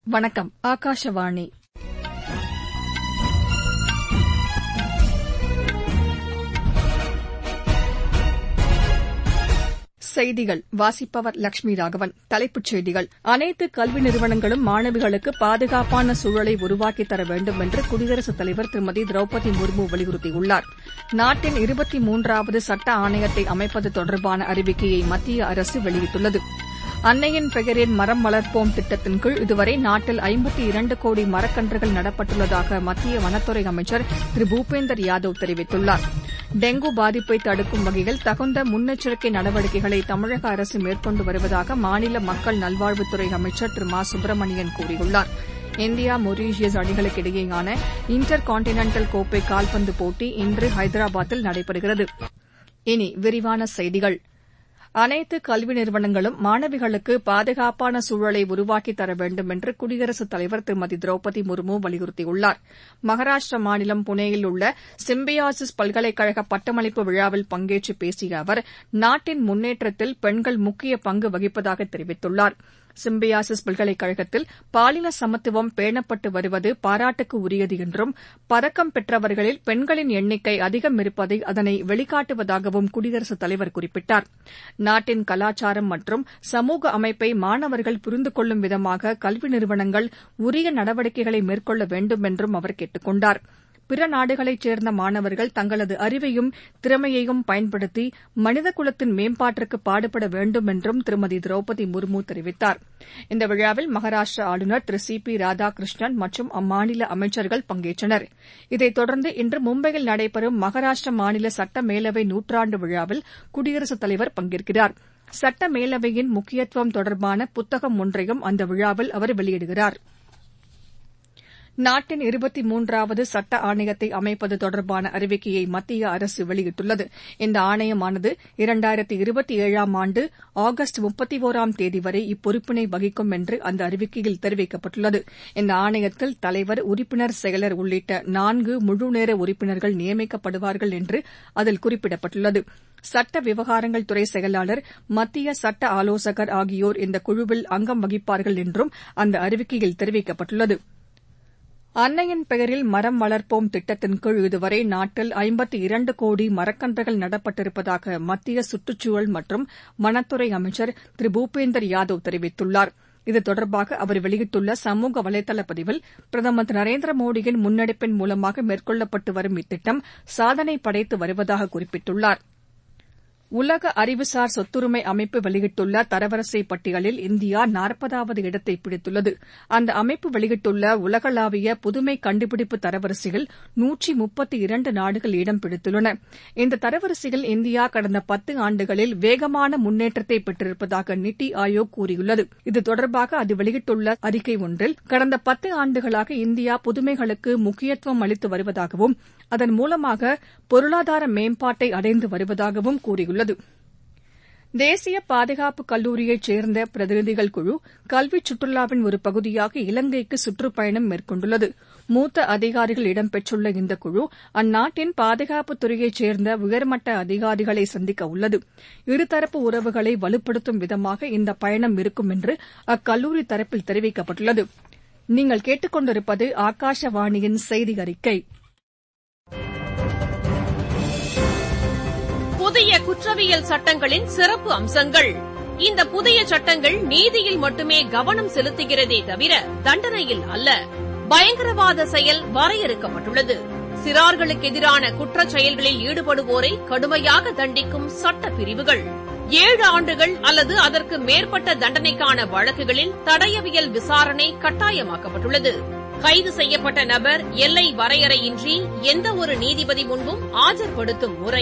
வணக்கம் ஆகாஷவாணி செய்திகள் வாசிப்பவர் லட்சுமி ராகவன் தலைப்புச் செய்திகள் அனைத்து கல்வி நிறுவனங்களும் மாணவிகளுக்கு பாதுகாப்பான சூழலை உருவாக்கித் தர வேண்டும் என்று குடியரசுத் தலைவர் திருமதி திரௌபதி முர்மு வலியுறுத்தியுள்ளார் நாட்டின் இருபத்தி மூன்றாவது சட்ட ஆணையத்தை அமைப்பது தொடர்பான அறிவிக்கையை மத்திய அரசு வெளியிட்டுள்ளது அன்னையின் பெயரில் மரம் வளர்ப்போம் திட்டத்தின் கீழ் இதுவரை நாட்டில் ஐம்பத்தி இரண்டு கோடி மரக்கன்றுகள் நடப்பட்டுள்ளதாக மத்திய வனத்துறை அமைச்சர் திரு பூபேந்தர் யாதவ் தெரிவித்துள்ளார் டெங்கு பாதிப்பை தடுக்கும் வகையில் தகுந்த முன்னெச்சரிக்கை நடவடிக்கைகளை தமிழக அரசு மேற்கொண்டு வருவதாக மாநில மக்கள் நல்வாழ்வுத்துறை அமைச்சர் திரு மா சுப்பிரமணியன் கூறியுள்ளார் இந்தியா மொரீஷியஸ் அணிகளுக்கு இடையேயான இன்டர் காண்டினென்டல் கோப்பை கால்பந்து போட்டி இன்று ஹைதராபாத்தில் நடைபெறுகிறது இனி விரிவான செய்திகள் அனைத்து கல்வி நிறுவனங்களும் மாணவிகளுக்கு பாதுகாப்பான சூழலை உருவாக்கித் தர வேண்டும் என்று குடியரசுத் தலைவர் திருமதி திரௌபதி முர்மு வலியுறுத்தியுள்ளார் மகாராஷ்டிர மாநிலம் புனேயில் உள்ள சிம்பியாசிஸ் பல்கலைக்கழக பட்டமளிப்பு விழாவில் பங்கேற்று பேசிய அவர் நாட்டின் முன்னேற்றத்தில் பெண்கள் முக்கிய பங்கு வகிப்பதாக தெரிவித்துள்ளார் சிம்பியாசிஸ் பல்கலைக்கழகத்தில் பாலின சமத்துவம் பேணப்பட்டு வருவது பாராட்டுக்கு உரியது என்றும் பதக்கம் பெற்றவர்களில் பெண்களின் எண்ணிக்கை அதிகம் இருப்பதை அதனை வெளிக்காட்டுவதாகவும் குடியரசுத் தலைவர் குறிப்பிட்டார் நாட்டின் கலாச்சாரம் மற்றும் சமூக அமைப்பை மாணவர்கள் புரிந்து கொள்ளும் விதமாக கல்வி நிறுவனங்கள் உரிய நடவடிக்கைகளை மேற்கொள்ள வேண்டும் என்றும் அவர் கேட்டுக் கொண்டார் பிற நாடுகளைச் சேர்ந்த மாணவர்கள் தங்களது அறிவையும் திறமையையும் பயன்படுத்தி மனித குலத்தின் மேம்பாட்டிற்கு பாடுபட வேண்டும் என்றும் திருமதி திரௌபதி முர்மு தெரிவித்தார் இந்த விழாவில் மகாராஷ்டிர ஆளுநர் திரு சி பி ராதாகிருஷ்ணன் மற்றும் அம்மாநில அமைச்சர்கள் பங்கேற்றனர் இதைத் தொடர்ந்து இன்று மும்பையில் நடைபெறும் மகாராஷ்டிர மாநில சட்ட மேலவை நூற்றாண்டு விழாவில் குடியரசுத் தலைவர் பங்கேற்கிறார் சட்ட மேலவையின் முக்கியத்துவம் தொடர்பான புத்தகம் ஒன்றையும் அந்த விழாவில் அவர் வெளியிடுகிறார் நாட்டின் இருபத்தி மூன்றாவது சட்ட ஆணையத்தை அமைப்பது தொடர்பான அறிவிக்கையை மத்திய அரசு வெளியிட்டுள்ளது இந்த ஆணையமானது இரண்டாயிரத்து இருபத்தி ஏழாம் ஆண்டு ஆகஸ்ட் முப்பத்தி ஒராம் தேதி வரை இப்பொறுப்பினை வகிக்கும் என்று அந்த அறிவிக்கையில் தெரிவிக்கப்பட்டுள்ளது இந்த ஆணையத்தில் தலைவர் உறுப்பினர் செயலர் உள்ளிட்ட நான்கு முழுநேர உறுப்பினர்கள் நியமிக்கப்படுவார்கள் என்று அதில் குறிப்பிடப்பட்டுள்ளது சட்ட விவகாரங்கள் துறை செயலாளர் மத்திய சட்ட ஆலோசகர் ஆகியோர் இந்த குழுவில் அங்கம் வகிப்பார்கள் என்றும் அந்த அறிவிக்கையில் தெரிவிக்கப்பட்டுள்ளது அன்னையின் பெயரில் மரம் வளர்ப்போம் திட்டத்தின் கீழ் இதுவரை நாட்டில் ஐம்பத்தி இரண்டு கோடி மரக்கன்றுகள் நடப்பட்டிருப்பதாக மத்திய சுற்றுச்சூழல் மற்றும் வனத்துறை அமைச்சர் திரு பூபேந்தர் யாதவ் தெரிவித்துள்ளார் இது தொடர்பாக அவர் வெளியிட்டுள்ள சமூக வலைதள பதிவில் பிரதமர் திரு நரேந்திர மோடியின் முன்னெடுப்பின் மூலமாக மேற்கொள்ளப்பட்டு வரும் இத்திட்டம் சாதனை படைத்து வருவதாக குறிப்பிட்டுள்ளார் உலக அறிவுசார் சொத்துரிமை அமைப்பு வெளியிட்டுள்ள தரவரிசை பட்டியலில் இந்தியா நாற்பதாவது இடத்தை பிடித்துள்ளது அந்த அமைப்பு வெளியிட்டுள்ள உலகளாவிய புதுமை கண்டுபிடிப்பு தரவரிசையில் நூற்றி முப்பத்தி இரண்டு நாடுகள் இடம் பிடித்துள்ளன இந்த தரவரிசையில் இந்தியா கடந்த பத்து ஆண்டுகளில் வேகமான முன்னேற்றத்தை பெற்றிருப்பதாக நித்தி ஆயோக் கூறியுள்ளது இது தொடர்பாக அது வெளியிட்டுள்ள அறிக்கை ஒன்றில் கடந்த பத்து ஆண்டுகளாக இந்தியா புதுமைகளுக்கு முக்கியத்துவம் அளித்து வருவதாகவும் அதன் மூலமாக பொருளாதார மேம்பாட்டை அடைந்து வருவதாகவும் கூறியுள்ளது தேசிய பாதுகாப்பு கல்லூரியைச் சேர்ந்த பிரதிநிதிகள் குழு கல்விச் சுற்றுலாவின் ஒரு பகுதியாக இலங்கைக்கு சுற்றுப்பயணம் மேற்கொண்டுள்ளது மூத்த அதிகாரிகள் இடம்பெற்றுள்ள இந்த குழு அந்நாட்டின் பாதுகாப்புத் துறையைச் சேர்ந்த உயர்மட்ட அதிகாரிகளை சந்திக்க உள்ளது இருதரப்பு உறவுகளை வலுப்படுத்தும் விதமாக இந்த பயணம் இருக்கும் என்று அக்கல்லூரி தரப்பில் தெரிவிக்கப்பட்டுள்ளது நீங்கள் கேட்டுக் கொண்டிருப்பது ஆகாஷவாணியின் செய்தி அறிக்கை புதிய குற்றவியல் சட்டங்களின் சிறப்பு அம்சங்கள் இந்த புதிய சட்டங்கள் நீதியில் மட்டுமே கவனம் செலுத்துகிறதே தவிர தண்டனையில் அல்ல பயங்கரவாத செயல் வரையறுக்கப்பட்டுள்ளது சிறார்களுக்கு எதிரான குற்றச் செயல்களில் ஈடுபடுவோரை கடுமையாக தண்டிக்கும் சட்ட பிரிவுகள் ஏழு ஆண்டுகள் அல்லது அதற்கு மேற்பட்ட தண்டனைக்கான வழக்குகளில் தடயவியல் விசாரணை கட்டாயமாக்கப்பட்டுள்ளது கைது செய்யப்பட்ட நபர் எல்லை வரையறையின்றி எந்த ஒரு நீதிபதி முன்பும் ஆஜர்படுத்தும் முறை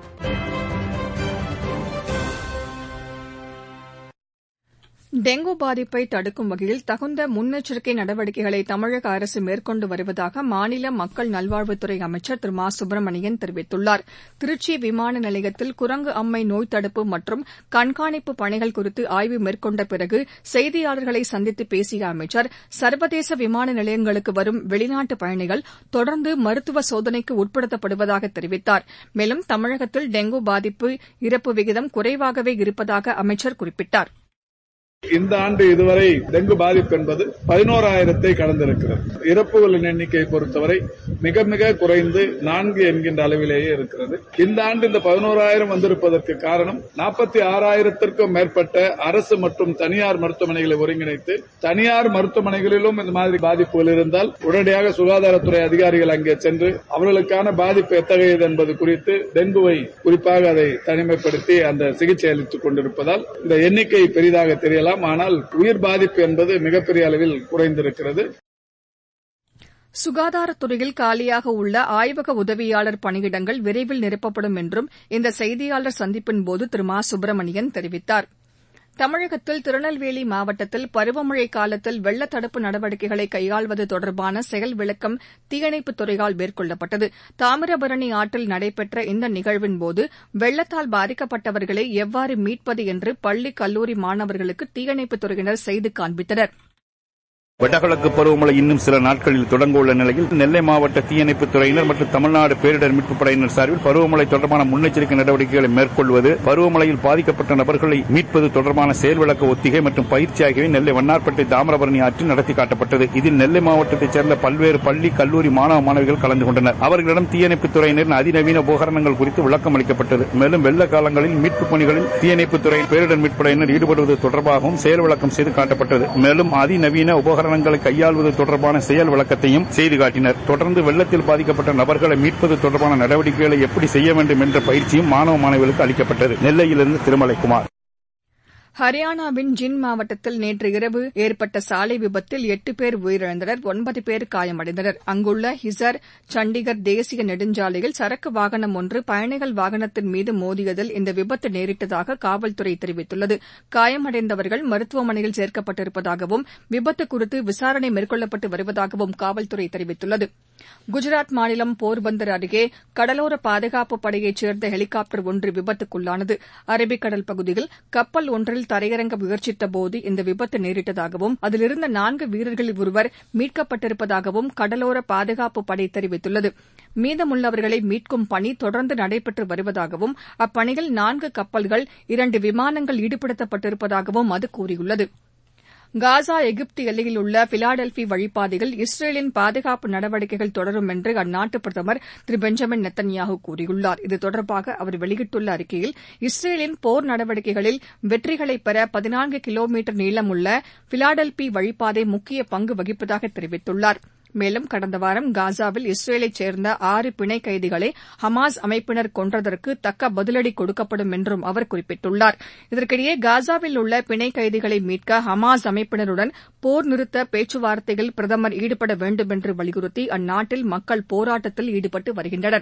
டெங்கு பாதிப்பை தடுக்கும் வகையில் தகுந்த முன்னெச்சரிக்கை நடவடிக்கைகளை தமிழக அரசு மேற்கொண்டு வருவதாக மாநில மக்கள் நல்வாழ்வுத்துறை அமைச்சர் திரு மா சுப்பிரமணியன் தெரிவித்துள்ளார் திருச்சி விமான நிலையத்தில் குரங்கு அம்மை நோய் தடுப்பு மற்றும் கண்காணிப்பு பணிகள் குறித்து ஆய்வு மேற்கொண்ட பிறகு செய்தியாளர்களை சந்தித்து பேசிய அமைச்சர் சர்வதேச விமான நிலையங்களுக்கு வரும் வெளிநாட்டு பயணிகள் தொடர்ந்து மருத்துவ சோதனைக்கு உட்படுத்தப்படுவதாக தெரிவித்தார் மேலும் தமிழகத்தில் டெங்கு பாதிப்பு இறப்பு விகிதம் குறைவாகவே இருப்பதாக அமைச்சர் குறிப்பிட்டார் இந்த ஆண்டு இதுவரை டெங்கு பாதிப்பு என்பது பதினோராயிரத்தை கடந்திருக்கிறது இறப்புகளின் எண்ணிக்கையை பொறுத்தவரை மிக மிக குறைந்து நான்கு என்கின்ற அளவிலேயே இருக்கிறது இந்த ஆண்டு இந்த பதினோராயிரம் வந்திருப்பதற்கு காரணம் நாற்பத்தி ஆறாயிரத்திற்கும் மேற்பட்ட அரசு மற்றும் தனியார் மருத்துவமனைகளை ஒருங்கிணைத்து தனியார் மருத்துவமனைகளிலும் இந்த மாதிரி பாதிப்புகள் இருந்தால் உடனடியாக சுகாதாரத்துறை அதிகாரிகள் அங்கே சென்று அவர்களுக்கான பாதிப்பு எத்தகையது என்பது குறித்து டெங்குவை குறிப்பாக அதை தனிமைப்படுத்தி அந்த சிகிச்சை அளித்துக் கொண்டிருப்பதால் இந்த எண்ணிக்கை பெரிதாக தெரியலாம் ஆனால் உயிர் பாதிப்பு என்பது மிகப்பெரிய அளவில் குறைந்திருக்கிறது சுகாதாரத்துறையில் காலியாக உள்ள ஆய்வக உதவியாளர் பணியிடங்கள் விரைவில் நிரப்பப்படும் என்றும் இந்த செய்தியாளர் சந்திப்பின்போது திரு மா சுப்பிரமணியன் தெரிவித்தார் தமிழகத்தில் திருநெல்வேலி மாவட்டத்தில் பருவமழை காலத்தில் வெள்ள தடுப்பு நடவடிக்கைகளை கையாள்வது தொடர்பான செயல் விளக்கம் தீயணைப்புத் துறையால் மேற்கொள்ளப்பட்டது தாமிரபரணி ஆற்றில் நடைபெற்ற இந்த நிகழ்வின்போது வெள்ளத்தால் பாதிக்கப்பட்டவர்களை எவ்வாறு மீட்பது என்று பள்ளி கல்லூரி மாணவர்களுக்கு தீயணைப்புத் துறையினர் செய்து காண்பித்தனா் வடகிழக்கு பருவமழை இன்னும் சில நாட்களில் தொடங்க உள்ள நிலையில் நெல்லை மாவட்ட தீயணைப்புத் துறையினர் மற்றும் தமிழ்நாடு பேரிடர் மீட்புப் படையினர் சார்பில் பருவமழை தொடர்பான முன்னெச்சரிக்கை நடவடிக்கைகளை மேற்கொள்வது பருவமழையில் பாதிக்கப்பட்ட நபர்களை மீட்பது தொடர்பான செயல் விளக்க ஒத்திகை மற்றும் பயிற்சி ஆகியவை நெல்லை வண்ணார்பேட்டை தாமிரபரணி ஆற்றில் நடத்தி காட்டப்பட்டது இதில் நெல்லை மாவட்டத்தைச் சேர்ந்த பல்வேறு பள்ளி கல்லூரி மாணவ மாணவிகள் கலந்து கொண்டனர் அவர்களிடம் தீயணைப்புத் துறையினரின் அதிநவீன உபகரணங்கள் குறித்து விளக்கம் அளிக்கப்பட்டது மேலும் வெள்ள காலங்களில் மீட்புப் பணிகளில் தீயணைப்புத் துறை பேரிடர் மீட்புப் படையினர் ஈடுபடுவது தொடர்பாகவும் செயல் விளக்கம் செய்து காட்டப்பட்டது மேலும் அதிநவீன உபகரண உபகரணங்களை கையாள்வது தொடர்பான செயல் விளக்கத்தையும் செய்து காட்டினர் தொடர்ந்து வெள்ளத்தில் பாதிக்கப்பட்ட நபர்களை மீட்பது தொடர்பான நடவடிக்கைகளை எப்படி செய்ய வேண்டும் என்ற பயிற்சியும் மாணவ மாணவிகளுக்கு அளிக்கப்பட்டது நெல்லையிலிருந்து திருமலைக்குமார் ஹரியானாவின் ஜின் மாவட்டத்தில் நேற்று இரவு ஏற்பட்ட சாலை விபத்தில் எட்டு பேர் உயிரிழந்தனர் ஒன்பது பேர் காயமடைந்தனர் அங்குள்ள ஹிசர் சண்டிகர் தேசிய நெடுஞ்சாலையில் சரக்கு வாகனம் ஒன்று பயணிகள் வாகனத்தின் மீது மோதியதில் இந்த விபத்து நேரிட்டதாக காவல்துறை தெரிவித்துள்ளது காயமடைந்தவர்கள் மருத்துவமனையில் சேர்க்கப்பட்டிருப்பதாகவும் விபத்து குறித்து விசாரணை மேற்கொள்ளப்பட்டு வருவதாகவும் காவல்துறை தெரிவித்துள்ளது குஜராத் மாநிலம் போர்பந்தர் அருகே கடலோர பாதுகாப்பு படையைச் சேர்ந்த ஹெலிகாப்டர் ஒன்று விபத்துக்குள்ளானது அரபிக்கடல் பகுதியில் கப்பல் ஒன்றில் தரையிறங்க முயற்சித்தபோது இந்த விபத்து நேரிட்டதாகவும் அதிலிருந்த நான்கு வீரர்களில் ஒருவர் மீட்கப்பட்டிருப்பதாகவும் கடலோர பாதுகாப்பு படை தெரிவித்துள்ளது மீதமுள்ளவர்களை மீட்கும் பணி தொடர்ந்து நடைபெற்று வருவதாகவும் அப்பணியில் நான்கு கப்பல்கள் இரண்டு விமானங்கள் ஈடுபடுத்தப்பட்டிருப்பதாகவும் அது கூறியுள்ளது காசா எகிப்து எல்லையில் உள்ள பிலாடெல்பி வழிப்பாதையில் இஸ்ரேலின் பாதுகாப்பு நடவடிக்கைகள் தொடரும் என்று அந்நாட்டு பிரதமர் திரு பெஞ்சமின் நெத்தன்யாஹூ கூறியுள்ளார் இது தொடர்பாக அவர் வெளியிட்டுள்ள அறிக்கையில் இஸ்ரேலின் போர் நடவடிக்கைகளில் வெற்றிகளை பெற பதினான்கு கிலோமீட்டர் நீளமுள்ள பிலாடெல்பி வழிப்பாதை முக்கிய பங்கு வகிப்பதாக தெரிவித்துள்ளார் மேலும் கடந்த வாரம் காசாவில் இஸ்ரேலைச் சேர்ந்த ஆறு பிணை கைதிகளை ஹமாஸ் அமைப்பினர் கொன்றதற்கு தக்க பதிலடி கொடுக்கப்படும் என்றும் அவர் குறிப்பிட்டுள்ளார் இதற்கிடையே காசாவில் உள்ள பிணை கைதிகளை மீட்க ஹமாஸ் அமைப்பினருடன் போர் நிறுத்த பேச்சுவார்த்தையில் பிரதமர் ஈடுபட வேண்டும் என்று வலியுறுத்தி அந்நாட்டில் மக்கள் போராட்டத்தில் ஈடுபட்டு வருகின்றனர்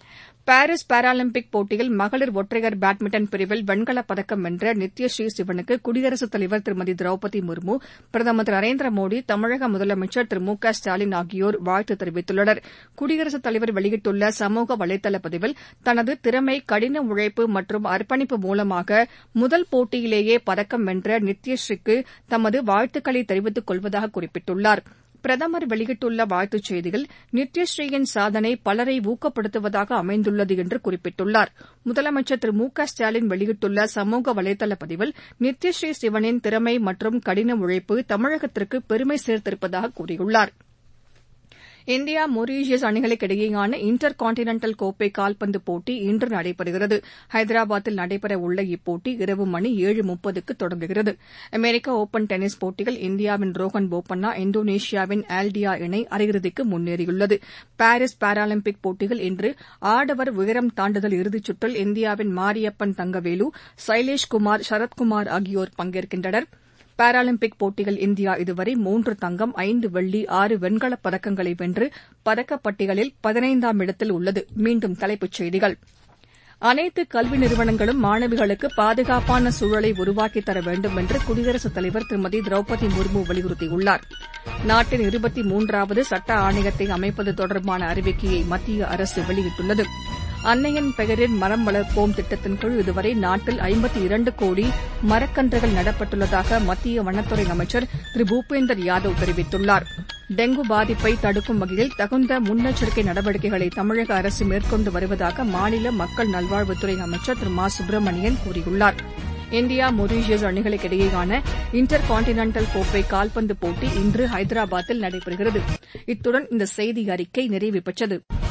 பாரீஸ் பாராலிம்பிக் போட்டியில் மகளிர் ஒற்றையர் பேட்மிண்டன் பிரிவில் வெண்கலப் பதக்கம் வென்ற நித்யஸ்ரீ சிவனுக்கு குடியரசுத் தலைவர் திருமதி திரௌபதி முர்மு பிரதமர் திரு நரேந்திர மோடி தமிழக முதலமைச்சர் திரு மு க ஸ்டாலின் ஆகியோர் வாழ்த்து தெரிவித்துள்ளனர் குடியரசுத் தலைவர் வெளியிட்டுள்ள சமூக வலைதள பதிவில் தனது திறமை கடின உழைப்பு மற்றும் அர்ப்பணிப்பு மூலமாக முதல் போட்டியிலேயே பதக்கம் வென்ற நித்யஸ்ரீக்கு தமது வாழ்த்துக்களை தெரிவித்துக் கொள்வதாக குறிப்பிட்டுள்ளாா் பிரதமர் வெளியிட்டுள்ள வாழ்த்துச் செய்தியில் நித்யஸ்ரீயின் சாதனை பலரை ஊக்கப்படுத்துவதாக அமைந்துள்ளது என்று குறிப்பிட்டுள்ளார் முதலமைச்சர் திரு மு க ஸ்டாலின் வெளியிட்டுள்ள சமூக வலைதள பதிவில் நித்யஸ்ரீ சிவனின் திறமை மற்றும் கடின உழைப்பு தமிழகத்திற்கு பெருமை சேர்த்திருப்பதாக கூறியுள்ளாா் இந்தியா மொரீஷியஸ் அணிகளுக்கிடையேயான இன்டர் காண்டினென்டல் கோப்பை கால்பந்து போட்டி இன்று நடைபெறுகிறது ஹைதராபாத்தில் நடைபெறவுள்ள இப்போட்டி இரவு மணி ஏழு முப்பதுக்கு தொடங்குகிறது அமெரிக்க ஒபன் டென்னிஸ் போட்டியில் இந்தியாவின் ரோஹன் போபண்ணா இந்தோனேஷியாவின் ஆல்டியா இணை அரையிறுதிக்கு முன்னேறியுள்ளது பாரீஸ் பாராலிம்பிக் போட்டியில் இன்று ஆடவர் உயரம் தாண்டுதல் இறுதிச் சுற்றில் இந்தியாவின் மாரியப்பன் தங்கவேலு சைலேஷ்குமார் சரத்குமார் ஆகியோர் பங்கேற்கின்றனா் பாராலிம்பிக் போட்டியில் இந்தியா இதுவரை மூன்று தங்கம் ஐந்து வெள்ளி ஆறு வெண்கலப் பதக்கங்களை வென்று பதக்கப்பட்டியலில் பதினைந்தாம் இடத்தில் உள்ளது மீண்டும் தலைப்புச் செய்திகள் அனைத்து கல்வி நிறுவனங்களும் மாணவிகளுக்கு பாதுகாப்பான சூழலை உருவாக்கித் தர வேண்டும் என்று குடியரசுத் தலைவர் திருமதி திரௌபதி முர்மு வலியுறுத்தியுள்ளார் நாட்டின் இருபத்தி மூன்றாவது சட்ட ஆணையத்தை அமைப்பது தொடர்பான அறிவிக்கையை மத்திய அரசு வெளியிட்டுள்ளது அன்னையின் பெயரில் மரம் வளர்ப்போம் திட்டத்தின் கீழ் இதுவரை நாட்டில் ஐம்பத்தி இரண்டு கோடி மரக்கன்றுகள் நடப்பட்டுள்ளதாக மத்திய வனத்துறை அமைச்சர் திரு பூபேந்தர் யாதவ் தெரிவித்துள்ளார் டெங்கு பாதிப்பை தடுக்கும் வகையில் தகுந்த முன்னெச்சரிக்கை நடவடிக்கைகளை தமிழக அரசு மேற்கொண்டு வருவதாக மாநில மக்கள் நல்வாழ்வுத்துறை அமைச்சர் திரு மா சுப்பிரமணியன் கூறியுள்ளார் இந்தியா மொரீஷியஸ் அணிகளுக்கு இடையேயான இன்டர் கான்டினென்டல் கோப்பை கால்பந்து போட்டி இன்று ஹைதராபாத்தில் நடைபெறுகிறது இத்துடன் இந்த செய்தி அறிக்கை நிறைவு பெற்றது